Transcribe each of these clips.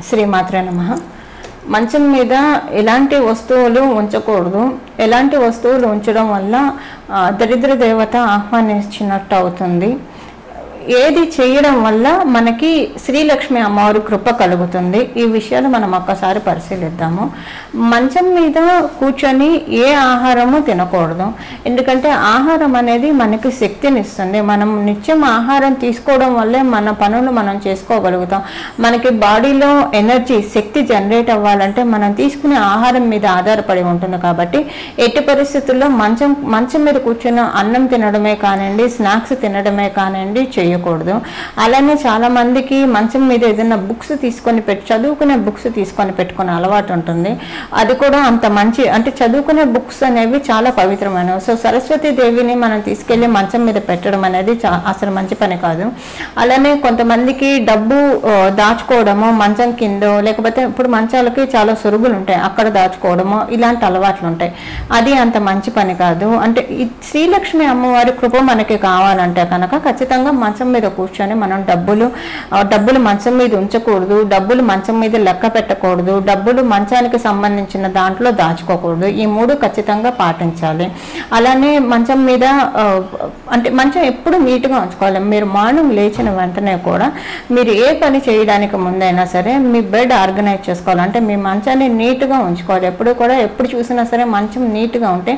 శ్రీమాత్రే నమ మంచం మీద ఎలాంటి వస్తువులు ఉంచకూడదు ఎలాంటి వస్తువులు ఉంచడం వల్ల ఆ, దరిద్ర దేవత ఆహ్వానించినట్టు అవుతుంది ఏది చేయడం వల్ల మనకి శ్రీలక్ష్మి అమ్మవారి కృప కలుగుతుంది ఈ విషయాలు మనం ఒక్కసారి పరిశీలిద్దాము మంచం మీద కూర్చొని ఏ ఆహారము తినకూడదు ఎందుకంటే ఆహారం అనేది మనకి శక్తిని ఇస్తుంది మనం నిత్యం ఆహారం తీసుకోవడం వల్లే మన పనులు మనం చేసుకోగలుగుతాం మనకి బాడీలో ఎనర్జీ శక్తి జనరేట్ అవ్వాలంటే మనం తీసుకునే ఆహారం మీద ఆధారపడి ఉంటుంది కాబట్టి ఎట్టి పరిస్థితుల్లో మంచం మంచం మీద కూర్చొని అన్నం తినడమే కానివ్వండి స్నాక్స్ తినడమే కానివ్వండి చేయకూడదు అలానే చాలా మందికి మంచం మీద ఏదైనా బుక్స్ తీసుకొని పెట్టి చదువుకునే బుక్స్ తీసుకొని పెట్టుకునే అలవాటు ఉంటుంది అది కూడా అంత మంచి అంటే చదువుకునే బుక్స్ అనేవి చాలా పవిత్రమైనవి సో సరస్వతి దేవిని మనం తీసుకెళ్లి మంచం మీద పెట్టడం అనేది చా- అసలు మంచి పని కాదు అలానే కొంతమందికి డబ్బు ఆ, దాచుకోవడము మంచం కిందో లేకపోతే ఇప్పుడు మంచాలకి చాలా సొరుగులు ఉంటాయి అక్కడ దాచుకోవడము ఇలాంటి అలవాట్లు ఉంటాయి అది అంత మంచి పని కాదు అంటే ఈ శ్రీలక్ష్మి అమ్మవారి కృప మనకి కావాలంటే కనుక ఖచ్చితంగా మంచం మీద కూర్చొని మనం డబ్బులు ఆ, డబ్బులు మంచం మీద ఉంచకూడదు డబ్బులు మంచం మీద లెక్క పెట్టకూడదు డబ్బులు మంచానికి సంబంధించిన దాంట్లో దాచుకోకూడదు ఈ మూడు ఖచ్చితంగా పాటించాలి అలానే మంచం మీద ఆ, అంటే మంచం ఎప్పుడు నీట్గా ఉంచుకోవాలి మీరు మార్నింగ్ లేచిన వెంటనే కూడా మీరు ఏ పని చేయడానికి ముందైనా సరే మీ బెడ్ ఆర్గనైజ్ చేసుకోవాలి అంటే మీ మంచాన్ని నీట్గా ఉంచుకోవాలి ఎప్పుడు కూడా ఎప్పుడు చూసినా సరే మంచం నీట్గా ఉంటే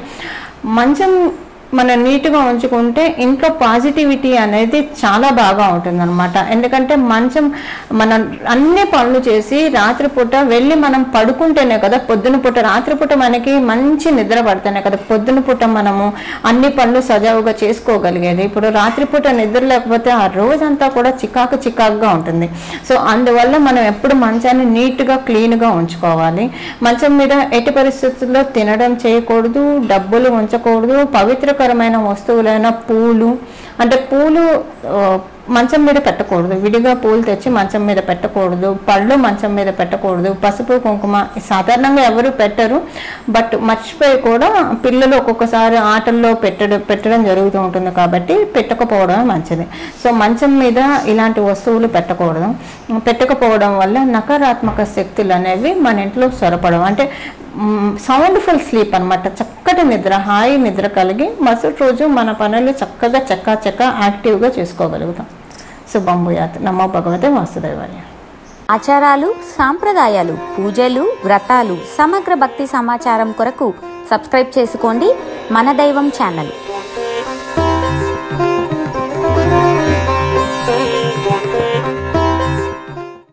మంచం మనం నీట్గా ఉంచుకుంటే ఇంట్లో పాజిటివిటీ అనేది చాలా బాగా ఉంటుంది అనమాట ఎందుకంటే మంచం మనం అన్ని పనులు చేసి రాత్రిపూట వెళ్ళి మనం పడుకుంటేనే కదా పొద్దున పూట రాత్రిపూట మనకి మంచి నిద్ర పడితేనే కదా పొద్దున పూట మనము అన్ని పనులు సజావుగా చేసుకోగలిగేది ఇప్పుడు రాత్రిపూట నిద్ర లేకపోతే ఆ రోజంతా కూడా చికాకు చికాకుగా ఉంటుంది సో అందువల్ల మనం ఎప్పుడు మంచాన్ని నీట్గా క్లీన్గా ఉంచుకోవాలి మంచం మీద ఎట్టి పరిస్థితుల్లో తినడం చేయకూడదు డబ్బులు ఉంచకూడదు పవిత్రకరమైన వస్తువులైన పూలు అంటే పూలు ఆ, మంచం మీద పెట్టకూడదు విడిగా పూలు తెచ్చి మంచం మీద పెట్టకూడదు పళ్ళు మంచం మీద పెట్టకూడదు పసుపు కుంకుమ సాధారణంగా ఎవరు పెట్టరు బట్ మర్చిపోయి కూడా పిల్లలు ఒక్కొక్కసారి ఆటల్లో పెట్టడం పెట్టడం జరుగుతూ ఉంటుంది కాబట్టి పెట్టకపోవడమే మంచిది సో మంచం మీద ఇలాంటి వస్తువులు పెట్టకూడదు పెట్టకపోవడం వల్ల నకారాత్మక శక్తులు అనేవి మన ఇంట్లో సొరపడవు అంటే సౌండ్ఫుల్ స్లీప్ అన్నమాట చక్కటి నిద్ర హాయి నిద్ర కలిగి మరుసటి రోజు మన పనులు చక్కగా చక్కా చక్క యాక్టివ్గా చేసుకోగలుగుతాం శుభం భూయాత్ నమో భగవతే వాసుదేవాయ ఆచారాలు సాంప్రదాయాలు పూజలు వ్రతాలు సమగ్ర భక్తి సమాచారం కొరకు సబ్స్క్రైబ్ చేసుకోండి మన దైవం ఛానల్